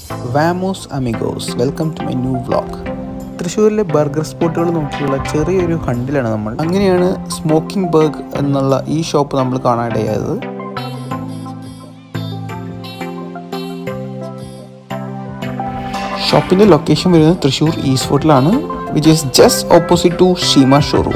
വാമോസ് അമിഗോസ് welcome to my new vlog തൃശ്ശൂരിലെ burger സ്പോട്ടുകൾ നോക്കിയുള്ള ചെറിയൊരു ഹണ്ടിലാണ് നമ്മൾ അങ്ങനെയാണ് സ്മോക്കിംഗ് ബർഗ് എന്നുള്ള ഈ ഷോപ്പ് നമ്മൾ കാണാനിടയായത് ഷോപ്പിൻ്റെ ലൊക്കേഷൻ വരുന്നത് തൃശ്ശൂർ ഈസ്റ്റ് ഫോർട്ടിലാണ് which is just opposite to Sheema showroom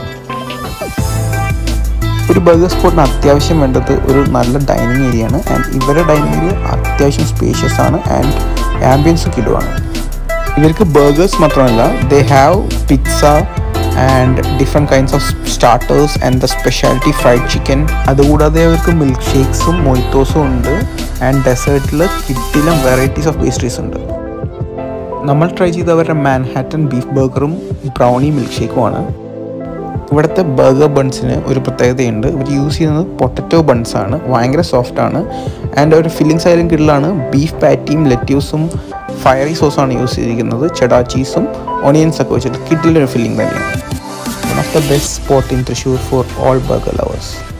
ഒരു ബർഗർ സ്പോട്ടിന് അത്യാവശ്യം വേണ്ടത് ഒരു നല്ല ഡൈനിങ് ഏരിയ ആണ് ആൻഡ് ഇവരുടെ ഡൈനിങ് ഏരിയ അത്യാവശ്യം സ്പേഷ്യസ് ആണ് ആൻഡ് ആംബിയൻസും കിടുവാണ് ഇവർക്ക് ബർഗേഴ്സ് മാത്രമല്ല they have pizza and different kinds of starters and the speciality fried chicken അതുകൂടാതെ അവർക്ക് മിൽക്ക് ഷേക്സും മൊയ്ത്തോസും ഉണ്ട് ആൻഡ് ഡെസേർട്ടിൽ കിട്ടിലും വെറൈറ്റീസ് ഓഫ് പേസ്ട്രീസ് ഉണ്ട് നമ്മൾ ട്രൈ ചെയ്ത അവരുടെ മാൻഹാറ്റൻ ബീഫ് ബർഗറും ബ്രൗണി മിൽക്ക് ഷേക്കുമാണ് ഇവിടുത്തെ ബർഗർ ബൺസിന് ഒരു പ്രത്യേകതയുണ്ട് ഇവർ യൂസ് ചെയ്യുന്നത് പൊട്ടറ്റോ ബൺസ് ആണ് ഭയങ്കര സോഫ്റ്റ് ആണ് ആൻഡ് ഒരു ഫില്ലിങ്സ് ആയാലും കിടലാണ് ബീഫ് പാറ്റിയും ലെറ്റ്യൂസും ഫയറി സോസാണ് യൂസ് ചെയ്തിരിക്കുന്നത് ചെഡാ ചീസും ഓണിയൻസ് ഒക്കെ വെച്ചിട്ട് കിട്ടിലൊരു ഫില്ലിംഗ് തന്നെയാണ് one of the best spot in Thrissur for all burger lovers